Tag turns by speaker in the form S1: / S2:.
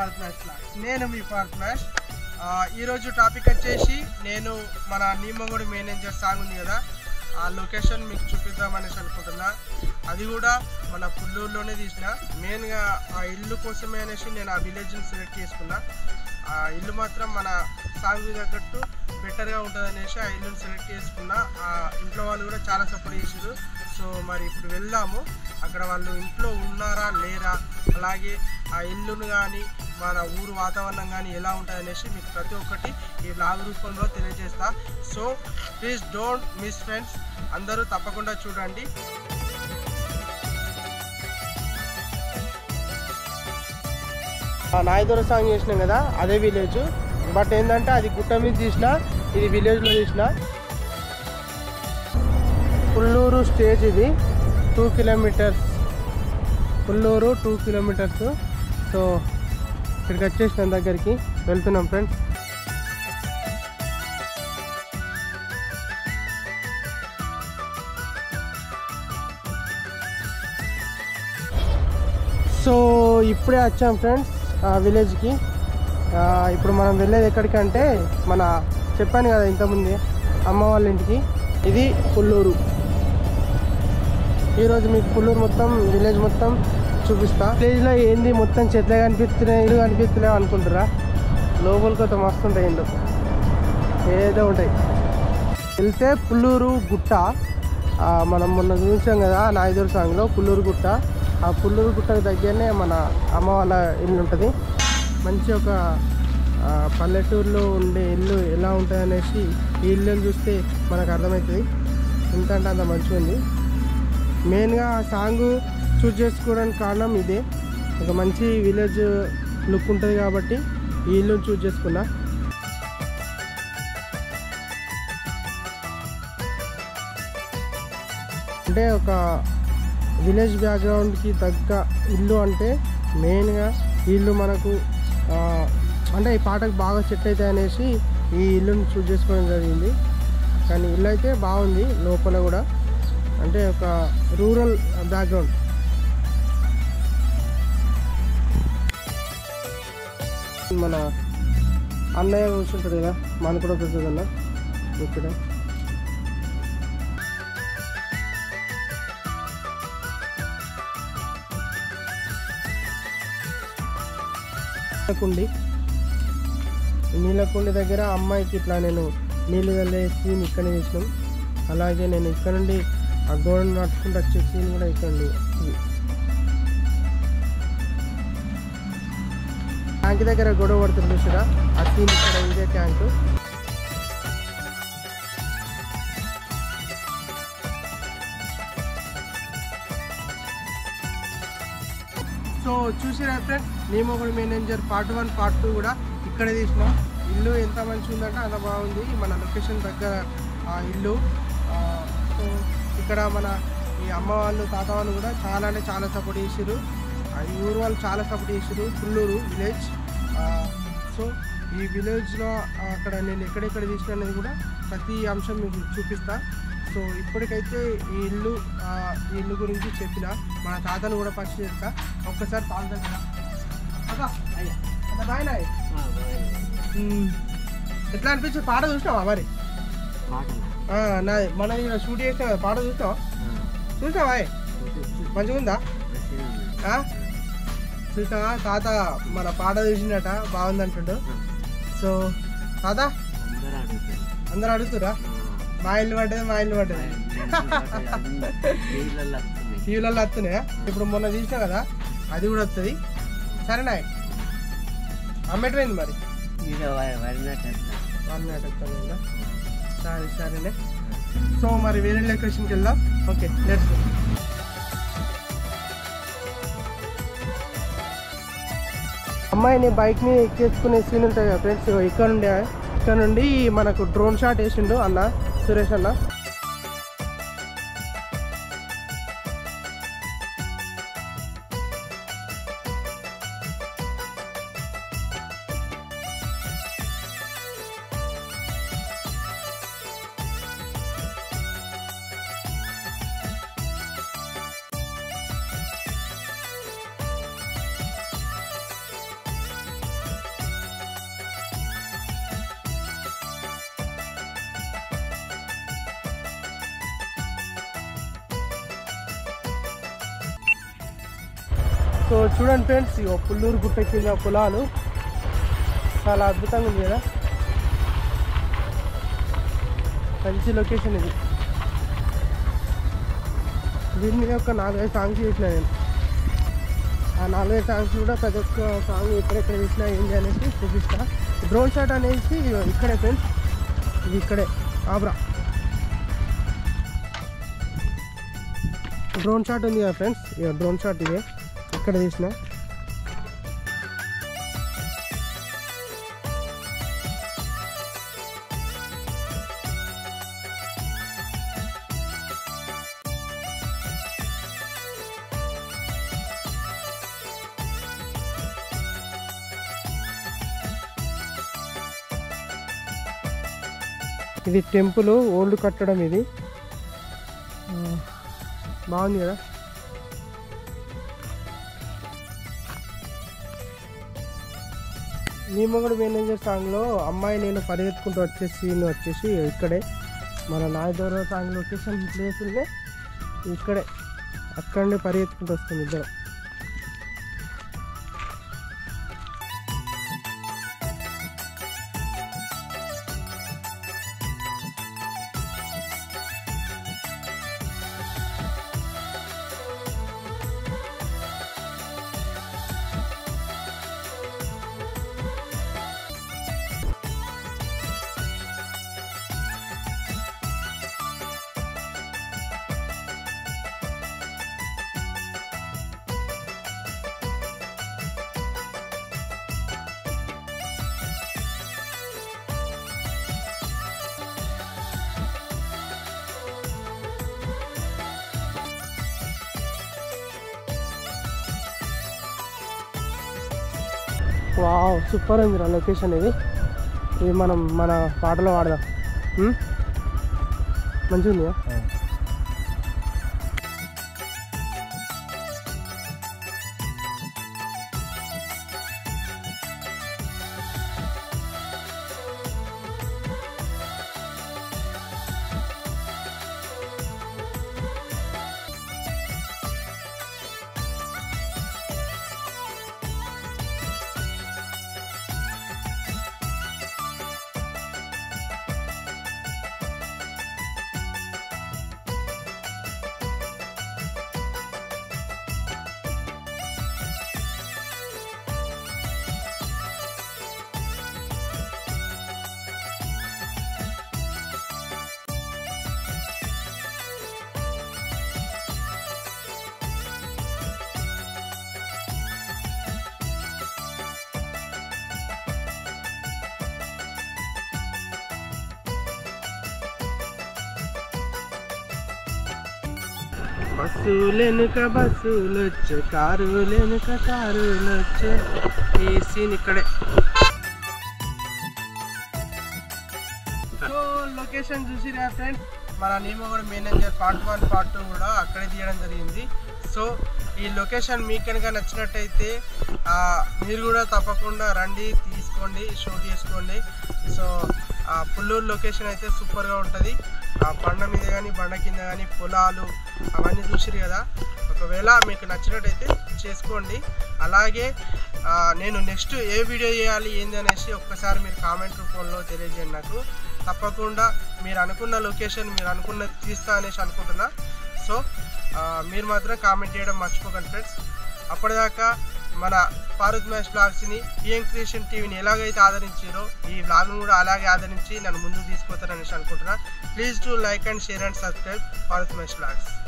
S1: Part match నేను మీ part match ఈరోజు టాపిక్ వచ్చేసి నేను మన నీమగుడి మేనేజర్ సాంగ్ ఉంది కదా ఆ లొకేషన్ మీకు చూపిద్దామనేసి అనుకుంటున్నా అది కూడా మన పుల్లూరులోనే తీసిన మెయిన్గా ఆ ఇల్లు కోసమే అనేసి నేను ఆ విలేజ్ని సెలెక్ట్ చేసుకున్నా ఆ ఇల్లు మాత్రం మన సాంగ్ తగ్గట్టు బెటర్గా ఉంటుంది అనేసి ఆ ఇల్లుని సెలెక్ట్ చేసుకున్నా ఆ ఇంట్లో వాళ్ళు కూడా చాలా సపోర్ట్ చేసారు సో మరి ఇప్పుడు వెళ్దాము అక్కడ వాళ్ళు ఇంట్లో ఉన్నారా లేరా అలాగే ఆ ఇల్లును కానీ మన ఊరు వాతావరణం కానీ ఎలా ఉంటుంది అనేసి మీకు ప్రతి ఒక్కటి ఈ బ్లాగ్ రూపంలో తెలియజేస్తా so please don't miss friends అందరూ తప్పకుండా చూడండి నాయదూర సాంగ్ చేసినాం కదా అదే విలేజ్ బట్ ఏంటంటే అది గుట్ట మీద తీసిన ఇది విలేజ్లో తీసిన పుల్లూరు స్టేజ్ ఇది two kilometres Pulluru two kilometres so ఇక్కడికి వచ్చేసిన దగ్గరికి వెళ్తున్నాం ఫ్రెండ్స్ సో ఇప్పుడే వచ్చాం ఫ్రెండ్స్ ఆ విలేజ్కి ఆ, ఇప్పుడు మనం వెళ్ళేది ఎక్కడికి అంటే మన చెప్పాను కదా ఇంతకుముందే అమ్మ వాళ్ళ ఇంటికి ఇది పుల్లూరు ఈరోజు మీకు పుల్లూరు మొత్తం విలేజ్ మొత్తం చూపిస్తా విలేజ్లో ఏంది మొత్తం చెట్లే కనిపిస్తున్నాయి ఇల్లు కనిపిస్తున్నాయి అనుకుంటారా లోపలికి అయితే మస్తు ఉంటాయి ఇంట్లో ఏదో ఉంటాయి వెళ్తే పుల్లూరు గుట్ట ఆ, మనం మొన్న చూసాం కదా నాయుదూరు సాంగ్లో పుల్లూరు గుట్ట ఆ పుల్లూరు గుట్టకు దగ్గరనే మన అమ్మ వాళ్ళ ఇల్లు ఉంటుంది మంచి ఒక ఆ, పల్లెటూరులో ఉండే ఇల్లు ఎలా ఉంటుంది అనేసి ఈ ఇల్లుని చూస్తే మనకు అర్థమవుతుంది ఇంత అంటే అంత మంచిగా ఉంది మెయిన్గా ఆ సాంగ్ చూస్ చేసుకోవడానికి కారణం ఇదే ఒక మంచి విలేజ్ లుక్ ఉంటుంది కాబట్టి ఈ ఇల్లుని చూస్ చేసుకున్నా అంటే ఒక విలేజ్ బ్యాక్గ్రౌండ్కి తగ్గ ఇల్లు అంటే మెయిన్గా ఈ ఇల్లు మనకు ఆ, అంటే ఈ పాటకు బాగా సెట్ అవుతాయి అనేసి ఈ ఇల్లుని చూస్ చేసుకోవడం జరిగింది కానీ ఇల్లు అయితే బాగుంది లోపల కూడా అంటే ఒక రూరల్ బ్యాక్గ్రౌండ్ మన అన్నయ్య కూర్చుంటాడు కదా మన కూడా ప్రసాద్ అన్న ఇక్కడ నీలకుండి నీలకుండి దగ్గర అమ్మాయికి ఇట్లా నేను నీళ్ళు వెళ్ళేసి ఇక్కడనే చేసినాం అలాగే నేను ఇక్కడ నుండి ఆ గోడను నడుచుకుంటూ వచ్చే సీన్ కూడా ఇక్కడ ఉంది. ఇది. ట్యాంక్ దగ్గర గొడవ పడుతుంది చూసారా ఆ సీన్ ఇక్కడ ఇదే ట్యాంక్ సో చూసిరా ఫ్రెండ్స్ నేమొకటి manager part one part two కూడా ఇక్కడే తీసినాం ఇల్లు ఎంత మంచిగా ఉందంటే అంత బాగుంది మన లొకేషన్ దగ్గర ఆ ఇల్లు ఆ, సో ఇక్కడ మన ఈ అమ్మ వాళ్ళు తాత వాళ్ళు కూడా చాలా అంటే చాలా సపోర్ట్ చేసారు ఈ ఊరు వాళ్ళు చాలా సపోర్ట్ చేసారు పుల్లూరు విలేజ్ సో ఈ విలేజ్లో అక్కడ నేను ఎక్కడెక్కడ తీసిన అనేది కూడా ప్రతి అంశం మీకు చూపిస్తా సో ఇప్పటికైతే ఈ ఇల్లు ఆ, ఈ ఇల్లు గురించి చెప్పిన మన తాతను కూడా ఫస్ట్ చేస్తా ఒక్కసారి తాత దగ్గర అక్క, అంత బాగానే ఉమ్. ఎట్లా అనిపించింది పాట చూసినావా మరి ఆ, నా మన ఈడ షూట్ చేసిన కదా, పాట చూసినావా చూసినావా ఏ? మంచిగా ఉందా ఆ? చూసినావా తాత మన పాట చూసినట బాగుందంటుండు సో తాత అందరు అడుగుతురా మా ఇల్లు పడ్డది మా ఇల్లు పడ్డది టీవీలలో వస్తున్నాయా ఇప్పుడు మొన్న తీసినా కదా అది కూడా వస్తుంది సరేనా అమ్మేటమైంది మరి వన్ నాట్ వస్తుంది కదా సరే సరేనే సో మరి వేరే లొకేషన్కి వెళ్దాం ఓకే లెట్స్ అమ్మాయిని బైక్ని ఎక్కేసుకునే సీన్ ఉంటాయి కదా ఫ్రెండ్స్ ఇక్కడ నుండి ఇక్కడ నుండి మనకు డ్రోన్ షాట్ వేసిండు అన్న సురేష్ అన్న సో చూడండి ఫ్రెండ్స్ ఇగో పుల్లూరు గుట్ట కింద పొలాలు చాలా అద్భుతంగా ఉంది కదా మంచి లొకేషన్ ఇది దీని మీద ఒక నాలుగైదు సాంగ్స్ చేసిన నేను ఆ నాలుగైదు సాంగ్స్ కూడా ప్రతి ఒక్క సాంగ్ ఎక్కడెక్కడ వేసినా ఏంటి అనేసి చూపిస్తా డ్రోన్ షాట్ అనేసి ఇక్కడే ఫ్రెండ్స్ ఇది ఇక్కడే ఆబ్రా డ్రోన్ షాట్ ఉంది కదా ఫ్రెండ్స్ ఇక డ్రోన్ షాట్ ఇదే ఇక్కడ తీసిన ఇది టెంపుల్ ఓల్డ్ కట్టడం ఇది ఆ, బాగుంది కదా నీమగడు మేనేజర్ సాంగ్లో అమ్మాయి నేను పరిగెత్తుకుంటూ వచ్చే సీన్ వచ్చేసి ఇక్కడే మన నాయదోర సాంగ్ లొకేషన్ ప్లేస్ ఉండే ఇక్కడే అక్కడనే పరిగెత్తుకుంటూ వస్తుంది ఇద్దరు వావ్ సూపర్ ఉంది రా లొకేషన్ ఇది ఇది మనం మన పాటలో వాడదాం ఉమ్? మంచిగా ఉందా బస్సులెనుక బస్సులు వచ్చే కారులెనుక కారులు వచ్చే ఈ సీన్ ఇక్కడే సో లొకేషన్ చూసిరా ఫ్రెండ్స్ మన Nemaguda manager part one part two కూడా అక్కడే తీయడం జరిగింది సో ఈ లొకేషన్ మీకు కనుక నచ్చినట్టయితే ఆ, మీరు కూడా తప్పకుండా రండి తీసుకోండి షూట్ చేసుకోండి సో ఆ పుల్లూరు లొకేషన్ అయితే సూపర్గా ఉంటుంది ఆ బండ మీద కానీ బండ కింద కానీ పొలాలు అవన్నీ చూసిరు కదా ఒకవేళ మీకు నచ్చినట్టయితే చేసుకోండి అలాగే ఆ, నేను నెక్స్ట్ ఏ వీడియో చేయాలి ఏంది అనేసి ఒక్కసారి మీరు కామెంట్ రూపంలో తెలియజేయండి నాకు తప్పకుండా మీరు అనుకున్న లొకేషన్ మీరు అనుకున్నది తీస్తా అనేసి అనుకుంటున్నా సో ఆ, మీరు మాత్రం కామెంట్ చేయడం మర్చిపోకండి ఫ్రెండ్స్ అప్పటిదాకా మన భారత్ మ్యాచ్ బ్లాగ్స్ని పిఎం క్రియేషన్ టీవీని ఎలాగైతే ఆదరించారో ఈ బ్లాగ్ను కూడా అలాగే ఆదరించి నన్ను ముందుకు తీసుకుపోతారనేసి అనుకుంటున్నా please to like and share and subscribe Bharat match blogs